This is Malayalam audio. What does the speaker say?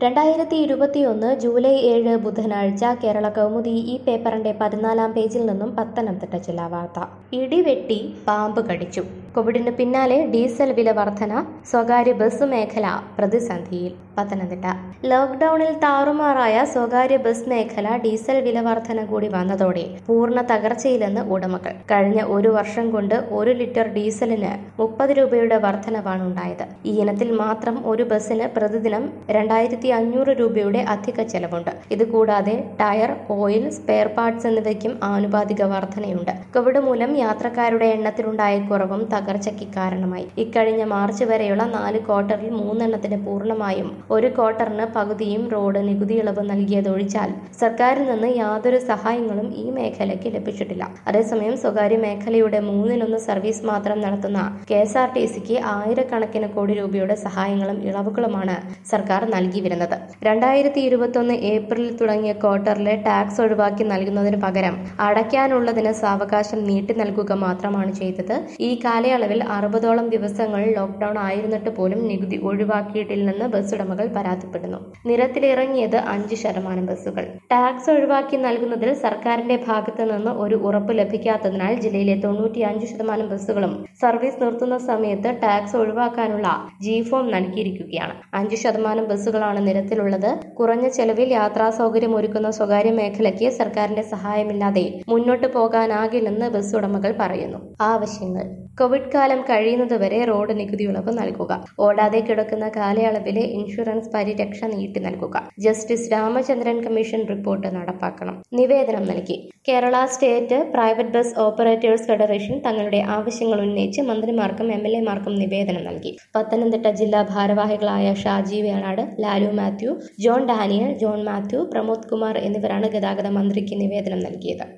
രണ്ടായിരത്തി ഇരുപത്തിയൊന്ന് ജൂലൈ ഏഴ് ബുധനാഴ്ച കേരള കൗമുദി ഈ പേപ്പറിന്റെ പതിനാലാം പേജിൽ നിന്നും പത്തനംതിട്ട ജില്ലാ വാർത്ത ഇടിവെട്ടി പാമ്പ് കടിച്ചു കോവിഡിന് പിന്നാലെ ഡീസൽ വില വർധന സ്വകാര്യ ബസ് മേഖല പ്രതിസന്ധിയിൽ പത്തനംതിട്ട ലോക്ക്ഡൌണിൽ താറുമാറായ സ്വകാര്യ ബസ് മേഖല ഡീസൽ വില വർധന കൂടി വന്നതോടെ പൂർണ്ണ തകർച്ചയിലെന്ന് ഉടമകൾ കഴിഞ്ഞ ഒരു വർഷം കൊണ്ട് ഒരു ലിറ്റർ ഡീസലിന് മുപ്പത് രൂപയുടെ വർധനവാണ് ഉണ്ടായത് ഈ ഇനത്തിൽ മാത്രം ഒരു ബസ്സിന് പ്രതിദിനം രണ്ടായിരത്തി അഞ്ഞൂറ് രൂപയുടെ അധിക ചെലവുണ്ട് ഇതുകൂടാതെ ടയർ ഓയിൽ സ്പെയർ പാർട്സ് എന്നിവയ്ക്കും ആനുപാതിക വർധനയുണ്ട് കോവിഡ് മൂലം യാത്രക്കാരുടെ എണ്ണത്തിലുണ്ടായ കുറവും തകർച്ചയ്ക്ക് കാരണമായി ഇക്കഴിഞ്ഞ മാർച്ച് വരെയുള്ള നാല് ക്വാർട്ടറിൽ മൂന്നെണ്ണത്തിന് പൂർണ്ണമായും ഒരു ക്വാർട്ടറിന് പകുതിയും റോഡ് നികുതി ഇളവ് നൽകിയതൊഴിച്ചാൽ സർക്കാരിൽ നിന്ന് യാതൊരു സഹായങ്ങളും ഈ മേഖലയ്ക്ക് ലഭിച്ചിട്ടില്ല അതേസമയം സ്വകാര്യ മേഖലയുടെ മൂന്നിലൊന്ന് സർവീസ് മാത്രം നടത്തുന്ന കെ എസ് ആർ ടി സിക്ക് ആയിരക്കണക്കിന് കോടി രൂപയുടെ സഹായങ്ങളും ഇളവുകളുമാണ് സർക്കാർ നൽകി വരുന്നത് രണ്ടായിരത്തി ഇരുപത്തൊന്ന് ഏപ്രിലിൽ തുടങ്ങിയ ക്വാർട്ടറിലെ ടാക്സ് ഒഴിവാക്കി നൽകുന്നതിന് പകരം അടയ്ക്കാനുള്ളതിന് സാവകാശം നീട്ടി നൽകുക മാത്രമാണ് ചെയ്തത് ഈ കാലയളവിൽ അറുപതോളം ദിവസങ്ങൾ ലോക്ക്ഡൌൺ ആയിരുന്നിട്ട് പോലും നികുതി ഒഴിവാക്കിയിട്ടില്ലെന്ന് ബസ് ഉടമകൾ പരാതിപ്പെടുന്നു നിരത്തിലിറങ്ങിയത് അഞ്ച് ശതമാനം ബസ്സുകൾ ടാക്സ് ഒഴിവാക്കി നൽകുന്നതിൽ സർക്കാരിന്റെ ഭാഗത്ത് നിന്ന് ഒരു ഉറപ്പ് ലഭിക്കാത്തതിനാൽ ജില്ലയിലെ തൊണ്ണൂറ്റിയഞ്ച് ശതമാനം ബസ്സുകളും സർവീസ് നിർത്തുന്ന സമയത്ത് ടാക്സ് ഒഴിവാക്കാനുള്ള ജി ഫോം നൽകിയിരിക്കുകയാണ് അഞ്ച് ശതമാനം ബസ്സുകളാണ് നിരത്തിലുള്ളത് കുറഞ്ഞ ചെലവിൽ യാത്രാ സൗകര്യം ഒരുക്കുന്ന സ്വകാര്യ മേഖലയ്ക്ക് സർക്കാരിന്റെ സഹായമില്ലാതെ മുന്നോട്ട് പോകാനാകില്ലെന്ന് ബസ് ഉടമകൾ പറയുന്നു ആവശ്യങ്ങൾ കോവിഡ് കാലം കഴിയുന്നതുവരെ റോഡ് നികുതി ഇളവ് നൽകുക ഓടാതെ കിടക്കുന്ന കാലയളവിലെ ഇൻഷുറൻസ് പരിരക്ഷ നീട്ടി നൽകുക ജസ്റ്റിസ് രാമചന്ദ്രൻ കമ്മീഷൻ റിപ്പോർട്ട് നടപ്പാക്കണം നിവേദനം നൽകി Kerala state private bus operators federation തങ്ങളുടെ ആവശ്യങ്ങൾ ഉന്നയിച്ച് മന്ത്രിമാർക്കും എം എൽ എമാർക്കും നിവേദനം നൽകി പത്തനംതിട്ട ജില്ലാ ഭാരവാഹികളായ ഷാജി വേണാട് ലാലു മാത്യു ജോൺ ഡാനിയൽ ജോൺ മാത്യു പ്രമോദ് കുമാർ എന്നിവരാണ് ഗതാഗത മന്ത്രിക്ക് നിവേദനം നൽകിയത്